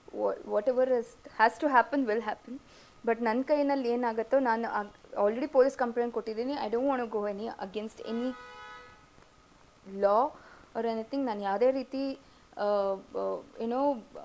What whatever is has to happen will happen but ನನ್ನ ಕೈನಲ್ಲಿ ಏನಾಗುತ್ತೋ ನಾನು ಆಲ್ರೆಡಿ ಪೊಲೀಸ್ ಕಂಪ್ಲೇಂಟ್ ಕೊಟ್ಟಿದ್ದೀನಿ I don't want go any against any law or anything ನಾನು ಯಾವುದೇ ರೀತಿ ಏನೋ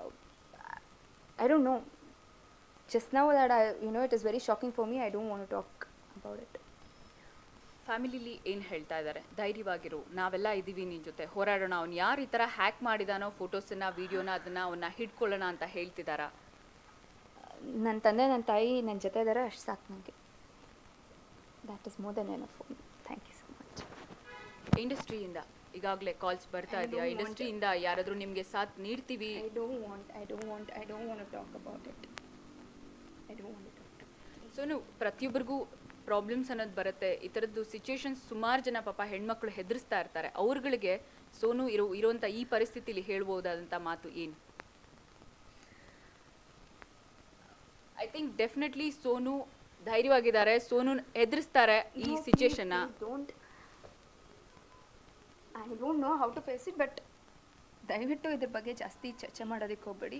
I don't know just now that I, you know, it is very shocking for me. I don't want to talk about it. ಫ್ಯಾಮಿಲಿಲಿ ಏನು ಹೇಳ್ತಾ ಇದ್ದಾರೆ ಧೈರ್ಯವಾಗಿರು ನಾವೆಲ್ಲ ಇದ್ದೀವಿ ನಿನ್ನ ಜೊತೆ ಹೋರಾಡೋಣ ಅವ್ನು ಯಾರು ಈ ಥರ ಹ್ಯಾಕ್ ಮಾಡಿದಾನೋ ಫೋಟೋಸನ್ನ ವೀಡಿಯೋನ ಅದನ್ನ ಅವನ್ನ ಹಿಡ್ಕೊಳ್ಳೋಣ ಅಂತ ಹೇಳ್ತಿದ್ದಾರಾ ನನ್ನ ತಂದೆ ನನ್ನ ತಾಯಿ ನನ್ನ ಜೊತೆ ಇದ್ದಾರೆ ಅಷ್ಟು ಸಾಕು ನನಗೆ ದ್ಯಾಟ್ ಇಸ್ ಮೋರ್ ದೆನ್ ಎನ್ ಫೋನ್ ಥ್ಯಾಂಕ್ ಯು ಸೊ ಮಚ್ ಇಂಡಸ್ಟ್ರಿಯಿಂದ ಈಗಾಗಲೇ ಕಾಲ್ಸ್ ಬರ್ತಾ I ಇದೆಯಾ don't want ಇಂಡಸ್ಟ್ರಿಯಿಂದ ಯಾರಾದರೂ ನಿಮಗೆ ಸಾಥ್ ನೀಡ್ತೀವಿ I don't want I don't want I don't want talk about it I don't want talk Sonu ಪ್ರತಿಯೊಬ್ಬರಿಗೂ ಪ್ರಾಬ್ಲಮ್ಸ್ ಅನ್ನೋದು ಬರುತ್ತೆ ಈ ಥರದ್ದು ಸಿಚುವೇಶನ್ಸ್ ಸುಮಾರು ಜನ ಪಾಪ ಹೆಣ್ಮಕ್ಳು ಹೆದರಿಸ್ತಾ ಇರ್ತಾರೆ ಅವ್ರುಗಳಿಗೆ ಸೋನು ಇರೋ ಇರುವಂಥ ಈ ಪರಿಸ್ಥಿತಿಲಿ ಹೇಳ್ಬೋದಾದಂಥ ಮಾತು ಏನು ಐ ಥಿಂಕ್ ಡೆಫಿನೆಟ್ಲಿ ಸೋನು ಧೈರ್ಯವಾಗಿದ್ದಾರೆ ಸೋನು ಹೆದರಿಸ್ತಾರೆ ಈ ಸಿಚುವೇಶನ್ನ don't I don't know how to face it but ದಯವಿಟ್ಟು ಇದ್ರ ಬಗ್ಗೆ ಜಾಸ್ತಿ ಚರ್ಚೆ ಮಾಡೋದಕ್ಕೆ ಹೋಗಬೇಡಿ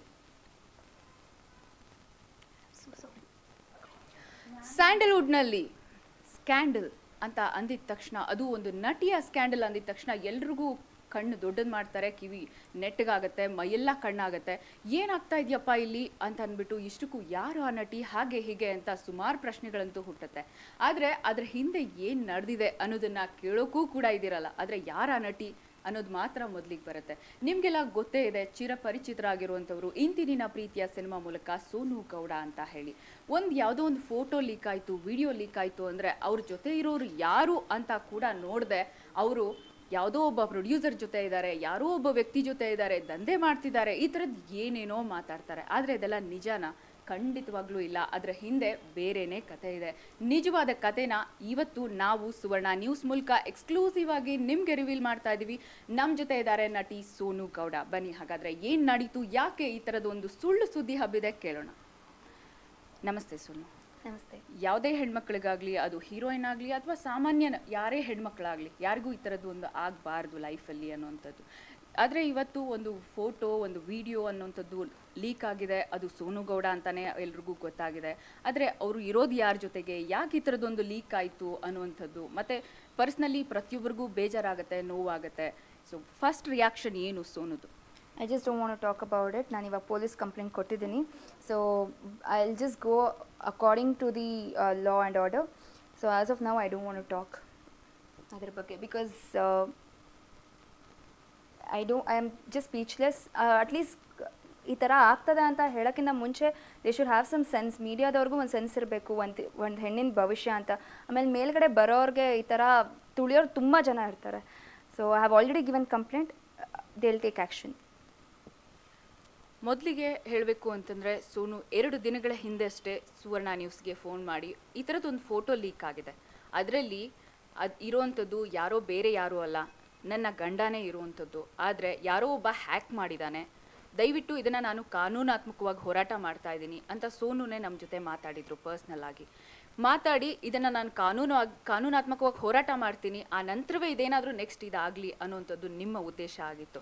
ಸೊ ಸಾರಿ ಸ್ಯಾಂಡಲ್ವುಡ್ನಲ್ಲಿ ಸ್ಕ್ಯಾಂಡಲ್ ಅಂತ ಅಂದಿದ ತಕ್ಷಣ ಅದು ಒಂದು ನಟಿಯ ಸ್ಕ್ಯಾಂಡಲ್ ಅಂದಿದ ತಕ್ಷಣ ಎಲ್ರಿಗೂ ಕಣ್ಣು ದೊಡ್ಡದು ಮಾಡ್ತಾರೆ ಕಿವಿ ನೆಟ್ಟಗಾಗತ್ತೆ ಮೈಯೆಲ್ಲ ಕಣ್ಣಾಗತ್ತೆ ಏನಾಗ್ತಾ ಇದೆಯಪ್ಪ ಇಲ್ಲಿ ಅಂತ ಅಂದ್ಬಿಟ್ಟು ಇಷ್ಟಕ್ಕೂ ಯಾರು ಆ ನಟಿ ಹಾಗೆ ಹೀಗೆ ಅಂತ ಸುಮಾರು ಪ್ರಶ್ನೆಗಳಂತೂ ಹುಟ್ಟುತ್ತೆ ಆದರೆ ಅದ್ರ ಹಿಂದೆ ಏನು ನಡೆದಿದೆ ಅನ್ನೋದನ್ನ ಕೇಳೋಕ್ಕೂ ಕೂಡ ಇದಿರಲ್ಲ ಆದರೆ ಯಾರ ಆ ನಟಿ ಅನ್ನೋದು ಮಾತ್ರ ಮೊದಲಿಗೆ ಬರುತ್ತೆ ನಿಮಗೆಲ್ಲ ಗೊತ್ತೇ ಇದೆ ಚಿರಪರಿಚಿತರಾಗಿರುವಂಥವ್ರು ಇಂತಿನಿನ ಪ್ರೀತಿಯ ಸಿನಿಮಾ ಮೂಲಕ ಸೋನು ಗೌಡ ಅಂತ ಹೇಳಿ ಒಂದು ಯಾವುದೋ ಒಂದು ಫೋಟೋ ಲೀಕ್ ಆಯಿತು ವಿಡಿಯೋ ಲೀಕ್ ಆಯಿತು ಅಂದರೆ ಅವ್ರ ಜೊತೆ ಇರೋರು ಯಾರು ಅಂತ ಕೂಡ ನೋಡದೆ ಅವರು ಯಾವುದೋ ಒಬ್ಬ ಪ್ರೊಡ್ಯೂಸರ್ ಜೊತೆ ಇದ್ದಾರೆ ಯಾರೋ ಒಬ್ಬ ವ್ಯಕ್ತಿ ಜೊತೆ ಇದ್ದಾರೆ ದಂಧೆ ಮಾಡ್ತಿದ್ದಾರೆ ಈ ಥರದ್ದು ಏನೇನೋ ಮಾತಾಡ್ತಾರೆ ಆದರೆ ಇದೆಲ್ಲ ನಿಜಾನ ಖಂಡಿತವಾಗ್ಲೂ ಇಲ್ಲ ಅದರ ಹಿಂದೆ ಬೇರೆನೇ ಕತೆ ಇದೆ ನಿಜವಾದ ಕತೆನ ಇವತ್ತು ನಾವು ಸುವರ್ಣ ನ್ಯೂಸ್ ಮೂಲಕ ಎಕ್ಸ್ಕ್ಲೂಸಿವ್ ಆಗಿ ನಿಮ್ಗೆ ರಿವೀಲ್ ಮಾಡ್ತಾ ಇದ್ದೀವಿ ನಮ್ಮ ಜೊತೆ ಇದ್ದಾರೆ ನಟಿ ಸೋನು ಗೌಡ ಬನ್ನಿ ಹಾಗಾದ್ರೆ ಏನು ನಡೀತು ಯಾಕೆ ಈ ಥರದ್ದು ಒಂದು ಸುಳ್ಳು ಸುದ್ದಿ ಹಬ್ಬಿದೆ ಕೇಳೋಣ ನಮಸ್ತೆ ಸೋನು ನಮಸ್ತೆ ಯಾವುದೇ ಹೆಣ್ಮಕ್ಳಿಗಾಗಲಿ ಅದು ಹೀರೋಯಿನ್ ಆಗಲಿ ಅಥವಾ ಸಾಮಾನ್ಯ ನ- ಯಾರೇ ಹೆಣ್ಮಕ್ಳಾಗಲಿ ಯಾರಿಗೂ ಈ ಥರದ್ದು ಒಂದು ಆಗಬಾರ್ದು ಲೈಫಲ್ಲಿ ಅನ್ನುವಂಥದ್ದು ಆದರೆ ಇವತ್ತು ಒಂದು ಫೋಟೋ ಒಂದು ವಿಡಿಯೋ ಅನ್ನುವಂಥದ್ದು ಲೀಕ್ ಆಗಿದೆ ಅದು ಸೋನು ಗೌಡ ಅಂತಾನೆ ಎಲ್ರಿಗೂ ಗೊತ್ತಾಗಿದೆ ಆದರೆ ಅವರು ಇರೋದು ಯಾರ ಜೊತೆಗೆ ಯಾಕೆ ಈ ಥರದ್ದೊಂದು ಲೀಕ್ ಆಯಿತು ಅನ್ನುವಂಥದ್ದು ಮತ್ತು ಪರ್ಸ್ನಲಿ ಪ್ರತಿಯೊಬ್ಬರಿಗೂ ಬೇಜಾರಾಗುತ್ತೆ ನೋವಾಗುತ್ತೆ ಸೊ ಫಸ್ಟ್ ರಿಯಾಕ್ಷನ್ ಏನು ಸೋನುದು I just don't want talk about it ನಾನು ಇವಾಗ ಪೊಲೀಸ್ ಕಂಪ್ಲೇಂಟ್ ಕೊಟ್ಟಿದ್ದೀನಿ so I will just go according to the law and order so as of now I don't want talk ಅದ್ರ ಬಗ್ಗೆ because I do I am just speechless at least ಈ ಥರ ಆಗ್ತದೆ ಅಂತ ಹೇಳೋಕ್ಕಿಂತ ಮುಂಚೆ they should have some sense ಮೀಡಿಯಾದವ್ರಿಗೂ ಒಂದು ಸೆನ್ಸ್ ಇರಬೇಕು ಒಂದು ಒಂದು ಹೆಣ್ಣಿನ ಭವಿಷ್ಯ ಅಂತ ಆಮೇಲೆ ಮೇಲ್ಗಡೆ ಬರೋರಿಗೆ ಈ ಥರ ತುಳಿಯೋರು ತುಂಬ ಜನ ಇರ್ತಾರೆ so I have already given complaint they will take action ಮೊದಲಿಗೆ ಹೇಳಬೇಕು ಅಂತಂದರೆ ಸೋನು ಎರಡು ದಿನಗಳ ಹಿಂದೆ ಅಷ್ಟೇ ಸುವರ್ಣ ನ್ಯೂಸ್ಗೆ ಫೋನ್ ಮಾಡಿ ಈ ಥರದ್ದೊಂದು ಫೋಟೋ ಲೀಕ್ ಆಗಿದೆ ಅದರಲ್ಲಿ ಅದು ಇರೋವಂಥದ್ದು ಯಾರೋ ಬೇರೆ ಯಾರೂ ಅಲ್ಲ ನನ್ನ ಗಂಡನೇ ಇರುವಂಥದ್ದು ಆದರೆ ಯಾರೋ ಒಬ್ಬ ಹ್ಯಾಕ್ ಮಾಡಿದ್ದಾನೆ ದಯವಿಟ್ಟು ಇದನ್ನು ನಾನು ಕಾನೂನಾತ್ಮಕವಾಗಿ ಹೋರಾಟ ಮಾಡ್ತಾ ಇದ್ದೀನಿ ಅಂತ ಸೋನುನೇ ನಮ್ಮ ಜೊತೆ ಮಾತಾಡಿದರು ಪರ್ಸ್ನಲ್ ಆಗಿ ಮಾತಾಡಿ ಇದನ್ನು ನಾನು ಕಾನೂನು ಕಾನೂನಾತ್ಮಕವಾಗಿ ಹೋರಾಟ ಮಾಡ್ತೀನಿ ಆ ನಂತರವೇ ಇದೇನಾದರೂ ನೆಕ್ಸ್ಟ್ ಇದಾಗಲಿ ಅನ್ನೋವಂಥದ್ದು ನಿಮ್ಮ ಉದ್ದೇಶ ಆಗಿತ್ತು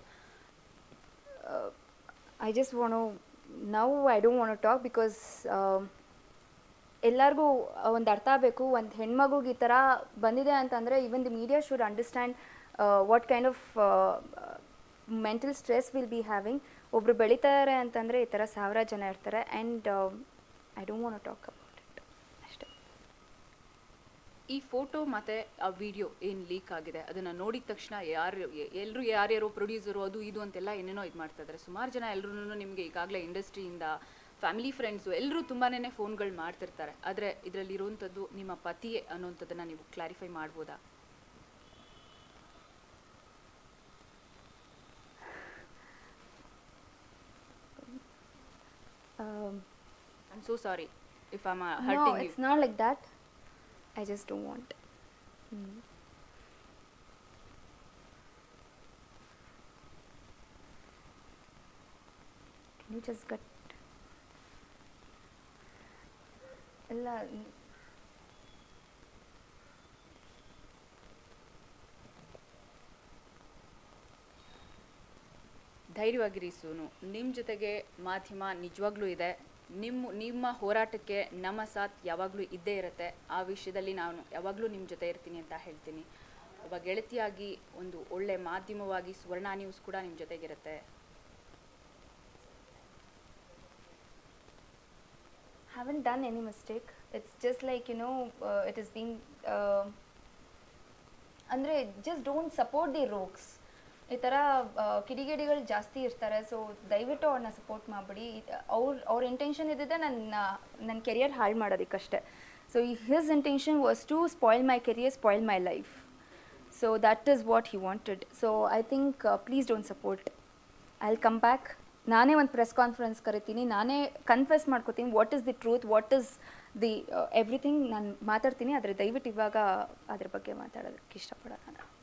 I just want now I don't want talk because ಎಲ್ಲರಿಗೂ ಒಂದು ಅರ್ಥ ಆಗಬೇಕು ಒಂದು ಹೆಣ್ಮಗುಗೆ ಈ ಥರ ಬಂದಿದೆ ಅಂತಂದರೆ even the media should understand what kind of mental stress will be having ಒಬ್ಬರು ಬೆಳೀತಾರೆ ಅಂತಂದರೆ ಈ ಥರ ಸಾವಿರ ಜನ ಇರ್ತಾರೆ and I don't want talk about it ಅಷ್ಟೇ ಈ ಫೋಟೋ ಮತ್ತೆ ಆ ವಿಡಿಯೋ ಏನು ಲೀಕ್ ಆಗಿದೆ ಅದನ್ನ ನೋಡಿದ ತಕ್ಷಣ ಯಾರು ಎಲ್ಲರೂ ಯಾರ್ಯಾರೋ ಪ್ರೊಡ್ಯೂಸರು ಅದು ಇದು ಅಂತೆಲ್ಲ ಏನೇನೋ ಇದು ಮಾಡ್ತಾ ಇದ್ದಾರೆ ಸುಮಾರು ಜನ ಎಲ್ಲರೂ ನಿಮಗೆ ಈಗಾಗಲೇ ಇಂಡಸ್ಟ್ರಿಯಿಂದ ಫ್ಯಾಮಿಲಿ ಫ್ರೆಂಡ್ಸು ಎಲ್ಲರೂ ತುಂಬಾನೇ ಫೋನ್ಗಳು ಮಾಡ್ತಿರ್ತಾರೆ ಆದರೆ ಇದರಲ್ಲಿ ಇರುವಂಥದ್ದು ನಿಮ್ಮ ಪತಿಯೇ ಅನ್ನೋಂಥದ್ದನ್ನ ನೀವು ಕ್ಲಾರಿಫೈ ಮಾಡ್ಬೋದಾ I am so sorry if I No, hurting you it's not like that. I just don't want. Mm. Can you just get ಎಲ್ಲ ಧೈರ್ಯವಾಗಿರಿ ಸೋನು ನಿಮ್ಮ ಜೊತೆಗೆ ಮಾಧ್ಯಮ ನಿಜವಾಗ್ಲೂ ಇದೆ ನಿಮ್ಮ ನಿಮ್ಮ ಹೋರಾಟಕ್ಕೆ ನಮ್ಮ ಸಾಥ್ ಯಾವಾಗಲೂ ಇದ್ದೇ ಇರುತ್ತೆ ಆ ವಿಷಯದಲ್ಲಿ ನಾನು ಯಾವಾಗಲೂ ನಿಮ್ಮ ಜೊತೆ ಇರ್ತೀನಿ ಅಂತ ಹೇಳ್ತೀನಿ ಒಬ್ಬ ಗೆಳತಿಯಾಗಿ ಒಂದು ಒಳ್ಳೆ ಮಾಧ್ಯಮವಾಗಿ ಸುವರ್ಣ ನ್ಯೂಸ್ ಕೂಡ ನಿಮ್ಮ ಜೊತೆಗಿರುತ್ತೆ haven't done any mistake. It's just like, you know, uh, it is being. Uh, ಅಂದರೆ just don't support the rogues ಈ ಥರ ಕಿಡಿಗೇಡಿಗಳು ಜಾಸ್ತಿ ಇರ್ತಾರೆ ಸೊ ದಯವಿಟ್ಟು ಅವ್ರನ್ನ ಸಪೋರ್ಟ್ ಮಾಡಿಬಿಡಿ ಅವ್ರ ಅವ್ರ ಇಂಟೆನ್ಷನ್ ಇದ್ದಿದ್ದೆ ನನ್ನ ನನ್ನ ಕೆರಿಯರ್ ಹಾಳು ಮಾಡೋದಕ್ಕಷ್ಟೇ so his intention was to spoil my career spoil my life so that is what he wanted so I think please don't support I will come back ನಾನೇ ಒಂದು ಪ್ರೆಸ್ ಕಾನ್ಫರೆನ್ಸ್ ಕರಿತೀನಿ ನಾನೇ confess ಮಾಡ್ಕೋತೀನಿ what is the truth what is the everything ನಾನು ಮಾತಾಡ್ತೀನಿ ಆದರೆ ದಯವಿಟ್ಟು ಇವಾಗ ಅದ್ರ ಬಗ್ಗೆ ಮಾತಾಡೋದಕ್ಕೆ ಇಷ್ಟಪಡೋಣ